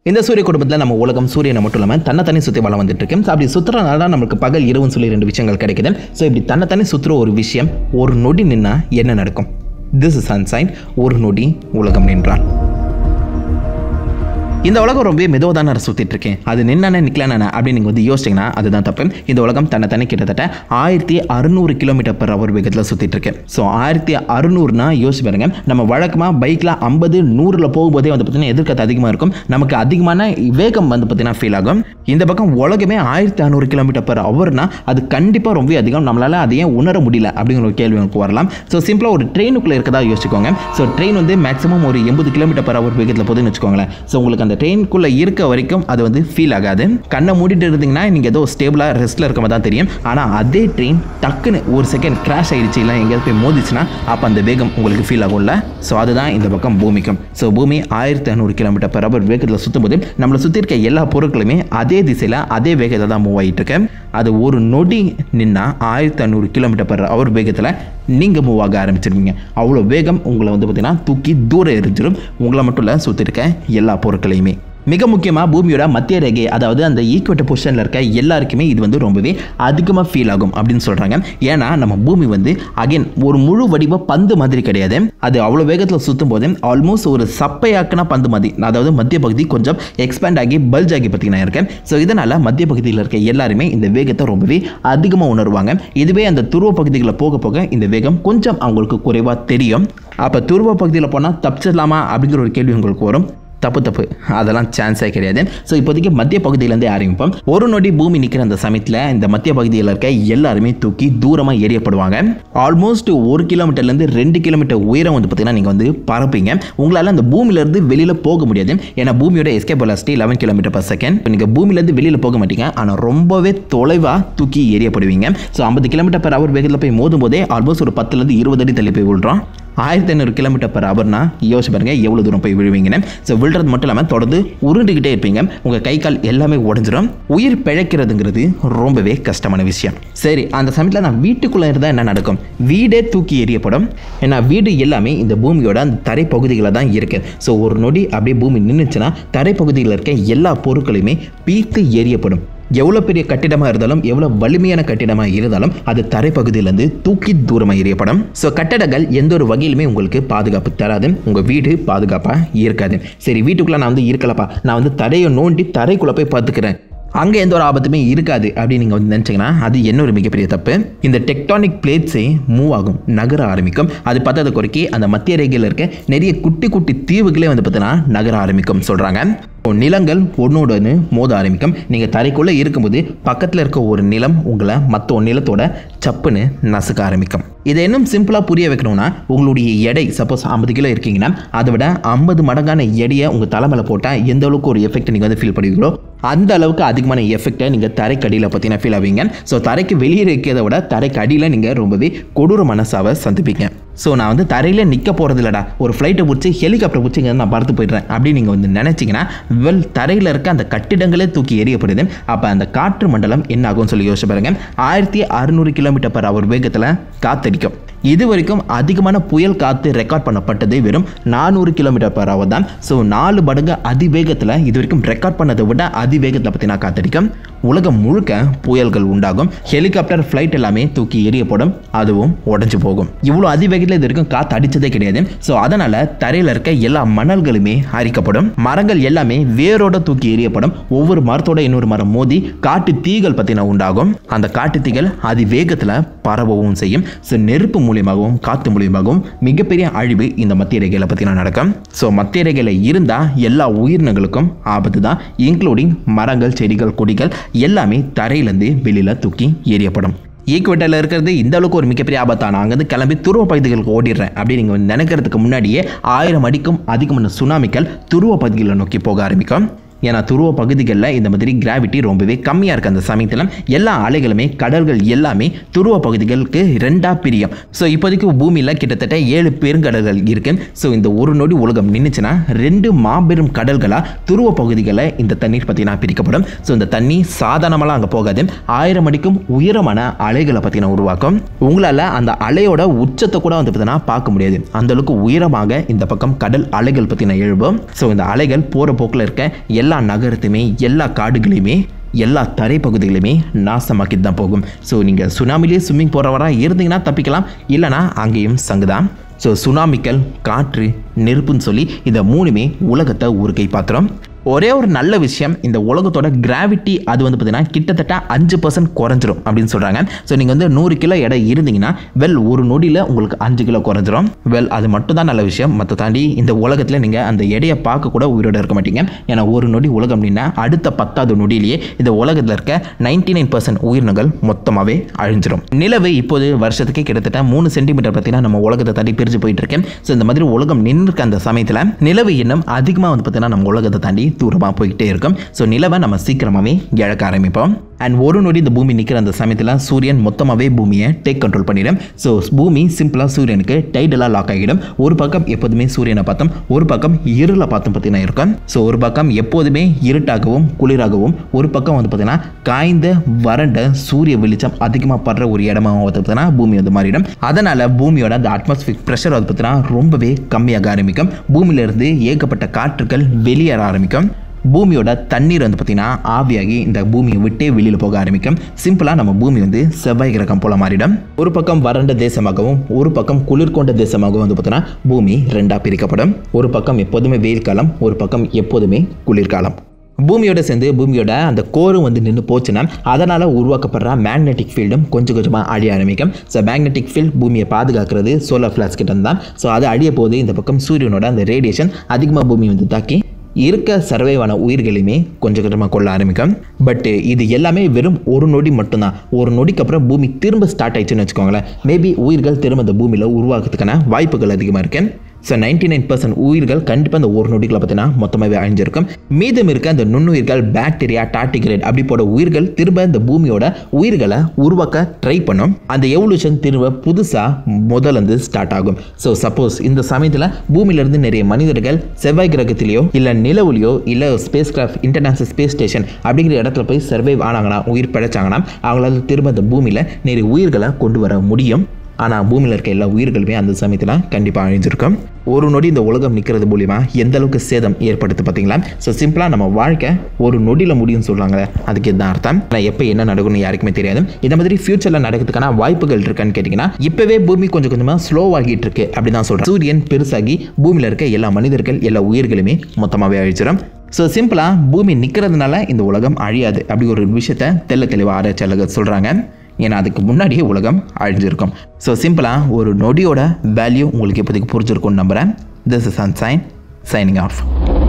இந்த சூரிய குடும்பத்தில் நம்ம உலகம் சூரியனை மட்டும் இல்லாமல் தன்னை தனி சுற்றி வளம் வந்துட்டு இருக்கு ஸோ அப்படி சுற்றுறதுனால தான் நமக்கு பகல் இரவுன்னு சொல்லி ரெண்டு விஷயங்கள் கிடைக்குது ஸோ இப்படி தன்னை தனி சுற்றுற ஒரு விஷயம் ஒரு நொடி நின்னா என்ன நடக்கும் திஸ் இஸ் சன்சைன் ஒரு நொடி உலகம் நின்றால் இந்த உலகம் ரொம்ப மெதுவாக தானே சுற்றிட்டு இருக்கேன் அது நின்னானே நிற்கலானே அப்படின்னு நீங்கள் வந்து யோசிச்சிங்கன்னா அதுதான் தப்பு இந்த உலகம் தன்னை தனி கிட்டத்தட்ட ஆயிரத்தி அறுநூறு கிலோமீட்டர் பர் அவர் வேகத்தில் சுற்றிட்டு இருக்கு ஸோ ஆயிரத்தி அறுநூறுனா யோசிச்சு பாருங்க நம்ம வழக்கமாக பைக்கில் ஐம்பது நூறில் போகும்போதே வந்து பார்த்தீங்கன்னா எதிர்க்கத்து அதிகமாக இருக்கும் நமக்கு அதிகமான வேகம் வந்து பார்த்தீங்கன்னா ஃபீல் ஆகும் இந்த பக்கம் உலகமே ஆயிரத்தி அறநூறு கிலோமீட்டர் பர் ஹவர்னா அது கண்டிப்பாக ரொம்ப அதிகம் நம்மளால் அதை ஏன் உணர முடியல அப்படிங்கிற ஒரு கேள்வி எனக்கு வரலாம் ஸோ சிம்பிளாக ஒரு ட்ரெயினுக்குள்ளே இருக்கதா யோசிச்சுக்கோங்க ஸோ ட்ரெயின் வந்து மேக்ஸிமம் ஒரு எண்பது கிலோமீட்டர் பர் ஹவர் வேகத்தில் போகுதுன்னு வச்சுக்கோங்களேன் ஸோ உங்களுக்கு அந்த ட்ரெயினுக்குள்ளே இருக்க வரைக்கும் அது வந்து ஃபீல் ஆகாது கண்ணை மூடிட்டு இருந்தீங்கன்னா நீங்கள் ஏதோ ஸ்டேபிளாக ரெஸ்ட்டில் இருக்க மாதிரி தான் தெரியும் ஆனால் அதே ட்ரெயின் டக்குன்னு ஒரு செகண்ட் கிராஷ் ஆயிடுச்சு இல்லை எங்கேயாவது போய் மோதிச்சுன்னா அப்போ அந்த வேகம் உங்களுக்கு ஃபீல் ஆகும்ல ஸோ அதுதான் இந்த பக்கம் பூமிக்கும் ஸோ பூமி ஆயிரத்தி ஐநூறு கிலோமீட்டர் பர் ஹவர் வேகத்தில் சுற்றும் போது நம்மளை சுற்றி இருக்க எல்லா பொருட்களுமே அதே திசையில் அதே வேகத்தில் தான் மூவ் ஆகிட்டு இருக்கு அது ஒரு நொடி நின்னா ஆயிரத்தி ஐநூறு கிலோமீட்டர் பர் ஹவர் வேகத்தில் நீங்கள் மூவ் ஆக ஆரம்பிச்சிருவீங்க அவ்வளோ வேகம் உங்களை வந்து பார்த்தீங்கன்னா தூக்கி தூரம் எரிஞ்சிடும் உங்களை மட்டும் இல்லை சுற்றி இருக்க எல்லா பொருட்களையுமே மிக முக்கியமாக பூமியோட மத்திய ரேகை அதாவது அந்த ஈக்குவட்ட பொசிஷனில் இருக்க எல்லாருக்குமே இது வந்து ரொம்பவே அதிகமாக ஃபீல் ஆகும் அப்படின்னு சொல்கிறாங்க ஏன்னா நம்ம பூமி வந்து அகைன் ஒரு முழு வடிவ பந்து மாதிரி கிடையாது அது அவ்வளோ வேகத்தில் சுற்றும் போது ஆல்மோஸ்ட் ஒரு சப்பையாக்கின பந்து மாதிரி அதாவது மத்திய பகுதி கொஞ்சம் எக்ஸ்பேண்ட் ஆகி பல்ஜ் ஆகி பார்த்தீங்கன்னா இருக்கேன் ஸோ இதனால் மத்திய பகுதியில் இருக்க எல்லாருமே இந்த வேகத்தை ரொம்பவே அதிகமாக உணர்வாங்க இதுவே அந்த துருவ பகுதிகளில் போக போக இந்த வேகம் கொஞ்சம் அவங்களுக்கு குறைவாக தெரியும் அப்போ துருவ பகுதியில் போனால் தப்பிச்சிடலாமா அப்படிங்கிற ஒரு கேள்வி உங்களுக்கு வரும் தப்பு தப்பு அதெல்லாம் சான்ஸே கிடையாது ஸோ இப்போதைக்கு மத்திய பகுதியிலேருந்தே ஆரம்பிப்போம் ஒரு நொடி பூமி நிற்கிற அந்த சமயத்தில் இந்த மத்திய பகுதியில் இருக்க எல்லாருமே தூக்கி தூரமாக எரியப்படுவாங்க ஆல்மோஸ்ட் ஒரு கிலோமீட்டர்லேருந்து ரெண்டு கிலோமீட்டர் உயரம் வந்து பார்த்தீங்கன்னா நீங்கள் வந்து பறப்பீங்க உங்களால் அந்த பூமியிலேருந்து வெளியில் போக முடியாது ஏன்னா பூமியோட escape velocity eleven kilometer per second நீங்கள் பூமியிலேருந்து வெளியில் போக மாட்டீங்க ஆனால் ரொம்பவே தொலைவாக தூக்கி எரியப்படுவீங்க ஸோ ஐம்பது கிலோமீட்டர் பர் ஹவர் வேகத்தில் போய் மோதும் போதே ஆல்மோஸ்ட் ஒரு பத்துலேருந்து இருபது அடி தள்ளி போய் விழுறோம் ஆயிரத்தி ஐநூறு கிலோமீட்டர் பர் ஹவர்னா யோசிச்சு பாருங்க எவ்வளோ தூரம் போய் விழுவீங்கன்னு ஸோ விழுறது மட்டும் இல்லாமல் தொடர்ந்து உருண்டுக்கிட்டே இருப்பீங்க உங்கள் கை கால் எல்லாமே உடஞ்சிரும் உயிர் பிழைக்கிறதுங்கிறது ரொம்பவே கஷ்டமான விஷயம் சரி அந்த சமயத்தில் நான் வீட்டுக்குள்ளே இருந்தால் என்ன நடக்கும் வீடே தூக்கி எறியப்படும் ஏன்னா வீடு எல்லாமே இந்த பூமியோட அந்த தரைப்பகுதிகளில் தான் இருக்குது ஸோ ஒரு நொடி அப்படியே பூமி நின்றுச்சுன்னா தரைப்பகுதியில் இருக்க எல்லா பொருட்களையுமே பீத்து எரியப்படும் எவ்வளோ பெரிய கட்டிடமாக இருந்தாலும் எவ்வளோ வலிமையான கட்டிடமாக இருந்தாலும் அது தரைப்பகுதியிலேருந்து தூக்கி தூரமாக எறியப்படும் ஸோ கட்டடங்கள் எந்த ஒரு வகையிலுமே உங்களுக்கு பாதுகாப்பு தராது உங்கள் வீடு பாதுகாப்பாக இருக்காது சரி வீட்டுக்குள்ளே நான் வந்து இருக்கலப்பா நான் வந்து தரையை நோண்டி தரைக்குள்ளே போய் பார்த்துக்கிறேன் அங்கே எந்த ஒரு ஆபத்துமே இருக்காது அப்படின்னு நீங்கள் வந்து நினச்சிங்கன்னா அது என்ன ஒரு மிகப்பெரிய தப்பு இந்த டெக்டானிக் பிளேட்ஸே மூவ் ஆகும் நகர ஆரம்பிக்கும் அது பார்த்தது குறைக்கி அந்த மத்திய ரேகையில் இருக்க நிறைய குட்டி குட்டி தீவுகளே வந்து பார்த்தீங்கன்னா நகர ஆரம்பிக்கும் சொல்கிறாங்க நிலங்கள் ஒன்றோட ஒன்று மோத ஆரம்பிக்கும் நீங்கள் தரைக்குள்ளே இருக்கும்போது பக்கத்தில் இருக்க ஒரு நிலம் உங்களை மற்ற ஒரு நிலத்தோட சப்புன்னு நசுக்க ஆரம்பிக்கும் இதை இன்னும் சிம்பிளாக புரிய வைக்கணும்னா உங்களுடைய எடை சப்போஸ் ஐம்பது கிலோ இருக்கீங்கன்னா அதை விட ஐம்பது மடங்கான எடையை உங்கள் தலைமையில் போட்டால் எந்த அளவுக்கு ஒரு எஃபெக்ட் நீங்கள் வந்து ஃபீல் பண்ணுவீங்களோ அந்த அளவுக்கு அதிகமான எஃபெக்டை நீங்கள் தரைக்கடியில் பார்த்தீங்கன்னா ஃபீல் ஆவீங்க ஸோ தரைக்கு வெளியே இருக்கிறத விட தரைக்கு அடியில் நீங்கள் ரொம்பவே கொடூர மனசாவை சந்திப்பீங்க ஸோ நான் வந்து தரையில் நிற்க போகிறது இல்லடா ஒரு ஃப்ளைட்டை பிடிச்சி ஹெலிகாப்டர் பிடிச்சி இங்கே நான் பறந்து போயிடுறேன் அப்படின்னு நீங்கள் வந்து நினச்சிங்கன்னா வெல் தரையில் இருக்க அந்த கட்டிடங்களே தூக்கி எறியப்படுது அப்போ அந்த காற்று மண்டலம் என்ன ஆகும்னு சொல்லி யோசிச்சு பாருங்க ஆயிரத்தி அறுநூறு கிலோமீட்டர் பர் அவர் வேகத்தில் காத்தடிக்கும் இது வரைக்கும் அதிகமான புயல் காற்று ரெக்கார்ட் பண்ணப்பட்டது வெறும் நானூறு கிலோமீட்டர் பர் ஹவர் தான் ஸோ நாலு மடங்கு அதிவேகத்தில் இது வரைக்கும் ரெக்கார்ட் பண்ணதை விட அதிவேகத்தில் பார்த்தீங்கன்னா காத்தடிக்கும் உலகம் முழுக்க புயல்கள் உண்டாகும் ஹெலிகாப்டர் ஃப்ளைட் எல்லாமே தூக்கி எறியப்படும் அதுவும் உடஞ்சு போகும் இவ்வளோ அதிவேகத்தில் இது வரைக்கும் காற்று அடித்ததே கிடையாது ஸோ அதனால் தரையில் இருக்க எல்லா மணல்களுமே அரிக்கப்படும் மரங்கள் எல்லாமே வேரோட தூக்கி எறியப்படும் ஒவ்வொரு மரத்தோட இன்னொரு மரம் மோதி காட்டு தீகள் பார்த்தீங்கன்னா உண்டாகும் அந்த காட்டு தீகள் அதிவேகத்தில் பரவவும் செய்யும் ஸோ நெருப்பு மூலியமாகவும் காற்று மூலியமாகவும் மிகப்பெரிய அழிவு இந்த மத்திய ரேகையில் பார்த்தீங்கன்னா நடக்கும் ஸோ மத்திய ரேகையில் இருந்தால் எல்லா உயிரினங்களுக்கும் ஆபத்து தான் இன்க்ளூடிங் மரங்கள் செடிகள் கொடிகள் எல்லாமே தரையிலேருந்து வெளியில் தூக்கி எறியப்படும் ஈக்குவெட்டில் இருக்கிறது இந்த அளவுக்கு ஒரு மிகப்பெரிய ஆபத்தா நான் அங்கேருந்து கிளம்பி துருவ பகுதிகளுக்கு ஓடிடுறேன் அப்படி நீங்கள் நினைக்கிறதுக்கு முன்னாடியே ஆயிரம் அடிக்கும் அதிகமான சுனாமிகள் துருவ பகுதிகளை நோக்கி போக ஆரம்பிக்கும் ஏன்னா துருவ பகுதிகளில் இந்த மாதிரி கிராவிட்டி ரொம்பவே கம்மியாக இருக்குது அந்த சமயத்தில் எல்லா அலைகளுமே கடல்கள் எல்லாமே துருவ பகுதிகளுக்கு ரெண்டாக பிரியும் ஸோ இப்போதைக்கு பூமியில் கிட்டத்தட்ட ஏழு பெருங்கடல்கள் இருக்கு ஸோ இந்த ஒரு நொடி உலகம் நின்றுச்சுன்னா ரெண்டு மாபெரும் கடல்களாக துருவ பகுதிகளில் இந்த தண்ணீர் பார்த்தீங்கன்னா பிரிக்கப்படும் ஸோ இந்த தண்ணி சாதாரணமெல்லாம் அங்கே போகாது ஆயிரம் அடிக்கும் உயரமான அலைகளை பார்த்தீங்கன்னா உருவாக்கும் உங்களால் அந்த அலையோட உச்சத்தை கூட வந்து பார்த்தீங்கன்னா பார்க்க முடியாது அந்த அளவுக்கு உயரமாக இந்த பக்கம் கடல் அலைகள் பார்த்தீங்கன்னா எழும்பும் ஸோ இந்த அலைகள் போகிற போக்கில் இருக்க எல்லா எல்லா நகரத்தையுமே எல்லா காடுகளையுமே எல்லா தரைப்பகுதிகளுமே நாசமாக்கிட்டு தான் போகும் ஸோ நீங்கள் சுனாமிலேயே ஸ்விம்மிங் போகிறவராக இருந்தீங்கன்னா தப்பிக்கலாம் இல்லைனா அங்கேயும் சங்குதான் ஸோ சுனாமிகள் காற்று நெருப்புன்னு சொல்லி இந்த மூணுமே உலகத்தை ஒரு கை பாத்திரம் ஒரே ஒரு நல்ல விஷயம் இந்த உலகத்தோட கிராவிட்டி அது வந்து பார்த்தீங்கன்னா கிட்டத்தட்ட அஞ்சு பர்சன்ட் குறைஞ்சிரும் அப்படின்னு சொல்கிறாங்க ஸோ நீங்கள் வந்து நூறு கிலோ எடை இருந்தீங்கன்னா வெல் ஒரு நொடியில் உங்களுக்கு அஞ்சு கிலோ குறைஞ்சிரும் வெல் அது மட்டும் தான் நல்ல விஷயம் மற்ற தாண்டி இந்த உலகத்தில் நீங்கள் அந்த எடையை பார்க்க கூட உயிரோட இருக்க மாட்டீங்க ஏன்னா ஒரு நொடி உலகம் அப்படின்னா அடுத்த பத்தாவது நொடியிலேயே இந்த உலகத்தில் இருக்க நைன்டி நைன் பர்சன்ட் உயிரினங்கள் மொத்தமாகவே அழிஞ்சிரும் நிலவு இப்போது வருஷத்துக்கு கிட்டத்தட்ட மூணு சென்டிமீட்டர் பார்த்தீங்கன்னா நம்ம உலகத்தை தாண்டி பிரிஞ்சு போயிட்டு இருக்கேன் ஸோ இந்த மாதிரி உலகம் நின்று இருக்க அந்த சமயத்தில் நிலவு இன்னும் அதிகமாக வந்து பார்த்தீங்கன்னா நம்ம உலகத்தை தாண்டி தூரமாக போய்கிட்டே இருக்கும் ஸோ நிலவை நம்ம சீக்கிரமாகவே இழக்க ஆரம்பிப்போம் அண்ட் ஒரு நொடி இந்த பூமி நிற்கிற அந்த சமயத்தில் சூரியன் மொத்தமாகவே பூமியை டேக் கண்ட்ரோல் பண்ணிடும் ஸோ பூமி சிம்பிளாக சூரியனுக்கு டைடலாக லாக் ஆகிடும் ஒரு பக்கம் எப்போதுமே சூரியனை பார்த்தோம் ஒரு பக்கம் இருளை பார்த்தும் பார்த்தீங்கன்னா இருக்கும் ஸோ ஒரு பக்கம் எப்போதுமே இருட்டாகவும் குளிராகவும் ஒரு பக்கம் வந்து பார்த்தீங்கன்னா காய்ந்த வறண்ட சூரிய வெளிச்சம் அதிகமாக படுற ஒரு இடமா வந்து பார்த்தீங்கன்னா பூமி வந்து மாறிடும் அதனால் பூமியோட அந்த அட்மாஸ்பியர் ப்ரெஷர் வந்து பார்த்தீங்கன்னா ரொம்பவே கம்மியாக ஆரம்பிக்கும் பூமியிலிருந்து ஏகப்பட்ட காற்றுகள் வெளியேற ஆரம்பிக்கும் பூமியோட தண்ணீர் வந்து பார்த்திங்கன்னா ஆவியாகி இந்த பூமியை விட்டே வெளியில் போக ஆரம்பிக்கும் சிம்பிளாக நம்ம பூமி வந்து செவ்வாய் கிரகம் போல மாறிடும் ஒரு பக்கம் வறண்ட தேசமாகவும் ஒரு பக்கம் குளிர் கொண்ட தேசமாகவும் வந்து பார்த்தீங்கன்னா பூமி ரெண்டாக பிரிக்கப்படும் ஒரு பக்கம் எப்போதுமே வெயில் காலம் ஒரு பக்கம் எப்போதுமே குளிர்காலம் பூமியோட சேர்ந்து பூமியோட அந்த கோரும் வந்து நின்று போச்சுன்னா அதனால் உருவாக்கப்படுற மேக்னெட்டிக் ஃபீல்டும் கொஞ்சம் கொஞ்சமாக அழிய ஆரம்பிக்கும் ஸோ மேக்னெட்டிக் ஃபீல்ட் பூமியை பாதுகாக்கிறது சோலார் ஃப்ளாஸ் கிட்ட தான் ஸோ அது அழிய போது இந்த பக்கம் சூரியனோட அந்த ரேடியேஷன் அதிகமாக பூமி வந்து தாக்கி இருக்க சர்வைவான உயிர்களையுமே கொஞ்சம் கொஞ்சமாக கொள்ள ஆரம்பிக்கும் பட் இது எல்லாமே வெறும் ஒரு நொடி மட்டும்தான் ஒரு நொடிக்கு அப்புறம் பூமி திரும்ப ஸ்டார்ட் ஆயிடுச்சுன்னு வச்சுக்கோங்களேன் மேபி உயிர்கள் திரும்ப இந்த பூமியில் உருவாக்குறதுக்கான வாய்ப்புகள் அதிகமாக இருக்கு ஸோ நைன்டி நைன் பர்சன்ட் உயிர்கள் கண்டிப்பாக அந்த ஒரு நொடிகளை பார்த்தீங்கன்னா மொத்தமாகவே அழிஞ்சிருக்கும் மீதம் இருக்க அந்த நுண்ணுயிர்கள் பாக்டீரியா டாட்டிகிரேட் அப்படி போட உயிர்கள் திரும்ப இந்த பூமியோட உயிர்களை உருவாக்க ட்ரை பண்ணும் அந்த எவல்யூஷன் திரும்ப புதுசாக முதல்ல இருந்து ஸ்டார்ட் ஆகும் ஸோ சப்போஸ் இந்த சமயத்தில் பூமியிலிருந்து நிறைய மனிதர்கள் செவ்வாய் கிரகத்திலேயோ இல்லை நிலவுலையோ இல்லை space craft international space station அப்படிங்கிற இடத்துல போய் சர்வைவ் ஆனாங்கன்னா உயிர் பிழைச்சாங்கன்னா அவங்களால திரும்ப இந்த பூமியில் நிறைய உயிர்களை கொண்டு வர முடியும் ஆனால் பூமியில் இருக்க எல்லா உயிர்களுமே அந்த சமயத்தில் கண்டிப்பாக அழிஞ்சிருக்கும் ஒரு நொடி இந்த உலகம் நிற்கிறது மூலிமா எந்த அளவுக்கு சேதம் ஏற்படுத்து பார்த்தீங்களா ஸோ சிம்பிளாக நம்ம வாழ்க்கை ஒரு நொடியில் முடியும்னு சொல்கிறாங்களே அதுக்கு இதுதான் அர்த்தம் ஆனால் எப்போ என்ன நடக்கும்னு யாருக்குமே தெரியாது இந்த மாதிரி ஃபியூச்சரில் நடக்கிறதுக்கான வாய்ப்புகள் இருக்கான்னு கேட்டிங்கன்னா இப்போவே பூமி கொஞ்சம் கொஞ்சமாக ஸ்லோ ஆகிட்டு இருக்கு அப்படி தான் சொல்கிறேன் சூரியன் பெருசாகி பூமியில் இருக்க எல்லா மனிதர்கள் எல்லா உயிர்களுமே மொத்தமாகவே அழிச்சிடும் ஸோ சிம்பிளாக பூமி நிற்கிறதுனால இந்த உலகம் அழியாது அப்படி ஒரு விஷயத்த தெல்ல தெளிவாக ஆராய்ச்சியாளர்கள் சொல்கிறாங்க ஏன்னா அதுக்கு முன்னாடியே உலகம் அழிஞ்சிருக்கும் ஸோ சிம்பிளாக ஒரு நொடியோட வேல்யூ உங்களுக்கு இப்போதைக்கு புரிஞ்சிருக்கும்னு நம்புகிறேன் this is an sign signing of